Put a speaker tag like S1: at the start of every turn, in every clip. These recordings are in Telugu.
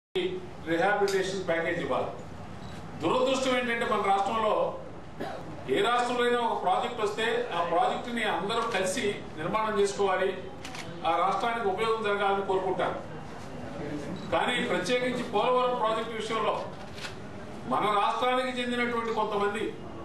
S1: రిహాబిలిటేషన్ ప్యాకేజ్ ఇవ్వాలి దురదృష్టం ఏంటంటే మన రాష్ట్రంలో ఏ రాష్ట్రంలో అయినా ఒక ప్రాజెక్ట్ వస్తే ఆ ప్రాజెక్టుని అందరూ కలిసి నిర్మాణం చేసుకోవాలి ఆ రాష్ట్రానికి ఉపయోగం జరగాలని కోరుకుంటారు కానీ ప్రత్యేకించి పోలవరం ప్రాజెక్టు విషయంలో మన రాష్ట్రానికి చెందినటువంటి కొంతమంది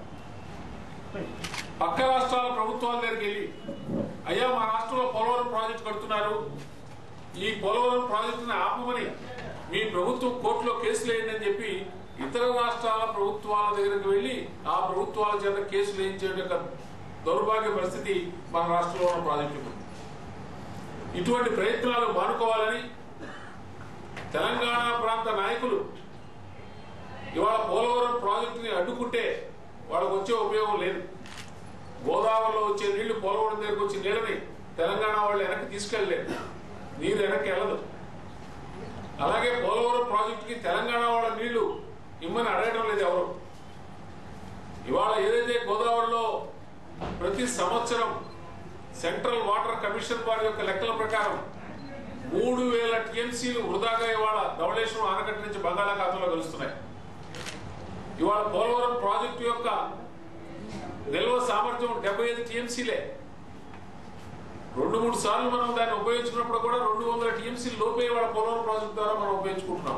S1: పక్క రాష్ట్రాల ప్రభుత్వాల దగ్గరికి వెళ్ళి అయ్యా మా రాష్ట్రంలో పోలవరం ప్రాజెక్టు కడుతున్నారు ఈ పోలవరం ప్రాజెక్టుని ఆపమని మీ ప్రభుత్వం కోర్టులో కేసులు వేయండి చెప్పి ఇతర రాష్ట్రాల ప్రభుత్వాల దగ్గరికి వెళ్లి ఆ ప్రభుత్వాల చేత కేసులు వేయించే యొక్క దౌర్భాగ్య పరిస్థితి మన రాష్ట్రంలో ఉన్న ప్రాజెక్టు ఉంది. ఇటువంటి ప్రయత్నాలు మానుకోవాలని తెలంగాణ ప్రాంత నాయకులు ఇవాళ పోలవరం ప్రాజెక్టుని అడ్డుకుంటే వాళ్ళకు వచ్చే ఉపయోగం లేదు గోదావరిలో వచ్చే నీళ్లు పోలవరం దగ్గరకు వచ్చే నీళ్ళని తెలంగాణ వాళ్ళు వెనక్కి తీసుకెళ్ళలేదు నీరు వెనక్కి వెళ్ళదు అలాగే పోలవరం ప్రాజెక్టుకి తెలంగాణ వాళ్ళ నీళ్లు ఇమ్మని అడగడం లేదు ఎవరు ఇవాళ ఏదైతే గోదావరిలో ప్రతి సంవత్సరం సెంట్రల్ వాటర్ కమిషన్ వారి యొక్క లెక్కల ప్రకారం మూడు వేల టీఎంసీలు వృధాగా ఇవాళ ధవళేశ్వరం ఆనకట్ట నుంచి బంగాళాఖాతంలో కలుస్తున్నాయి ఇవాళ పోలవరం ప్రాజెక్టు యొక్క నిల్వ సామర్థ్యం డెబ్బై ఐదు టీఎంసీలే రెండు మూడు సార్లు మనం దాన్ని ఉపయోగించుకున్నప్పుడు కూడా రెండు వందల టీఎంసీ లోపే వాళ్ళ పోలవరం ప్రాజెక్ట్ ద్వారా మనం ఉపయోగించుకుంటున్నాం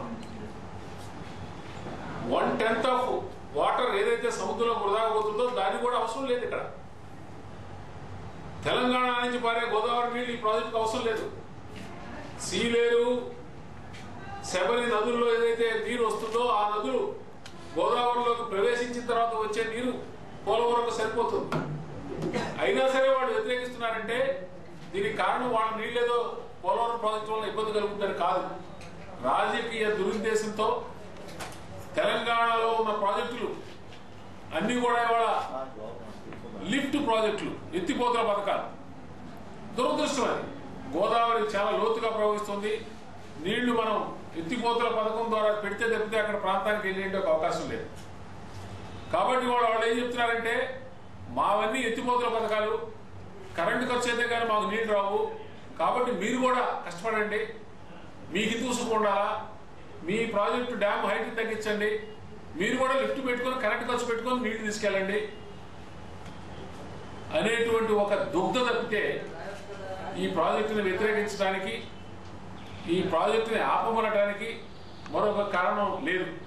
S1: వన్ టెన్త్ ఆఫ్ వాటర్ ఏదైతే సముద్రంలో వృధాగా పోతుందో దానికి కూడా అవసరం లేదు ఇక్కడ తెలంగాణ నుంచి పారే గోదావరి నీళ్ళు ఈ ప్రాజెక్టుకు అవసరం లేదు సీలేరు శబరి నదుల్లో ఏదైతే నీరు వస్తుందో ఆ నదులు గోదావరిలోకి ప్రవేశించిన తర్వాత వచ్చే నీరు పోలవరంకు సరిపోతుంది అయినా సరే వాళ్ళు వ్యతిరేకిస్తున్నారంటే దీనికి కారణం వాళ్ళ నీళ్ళేదో పోలవరం ప్రాజెక్టు వల్ల ఇబ్బంది కలుగుతుందని కాదు రాజకీయ దురుద్దేశంతో తెలంగాణలో ఉన్న ప్రాజెక్టులు అన్ని కూడా ఇవాళ లిఫ్ట్ ప్రాజెక్టులు ఎత్తిపోతల పథకాలు దురదృష్టం అది గోదావరి చాలా లోతుగా ప్రవహిస్తుంది నీళ్లు మనం ఎత్తిపోతల పథకం ద్వారా పెడితే తప్పితే అక్కడ ప్రాంతానికి వెళ్ళేందుకు ఒక అవకాశం లేదు కాబట్టి వాళ్ళు వాళ్ళు ఏం చెప్తున్నారంటే మావన్నీ ఎత్తిపోతల పథకాలు కరెంటు ఖర్చు అయితే కానీ మాకు నీళ్లు రావు కాబట్టి మీరు కూడా కష్టపడండి మీకు తూసుకు ఉండాలా మీ ప్రాజెక్టు డ్యామ్ హైట్ తగ్గించండి మీరు కూడా లిఫ్ట్ పెట్టుకొని కరెంట్ ఖర్చు పెట్టుకొని నీళ్లు తీసుకెళ్ళండి అనేటువంటి ఒక దుగ్ధ తప్పితే ఈ ప్రాజెక్టుని వ్యతిరేకించడానికి ఈ ప్రాజెక్టుని ఆపమనటానికి మరొక కారణం లేదు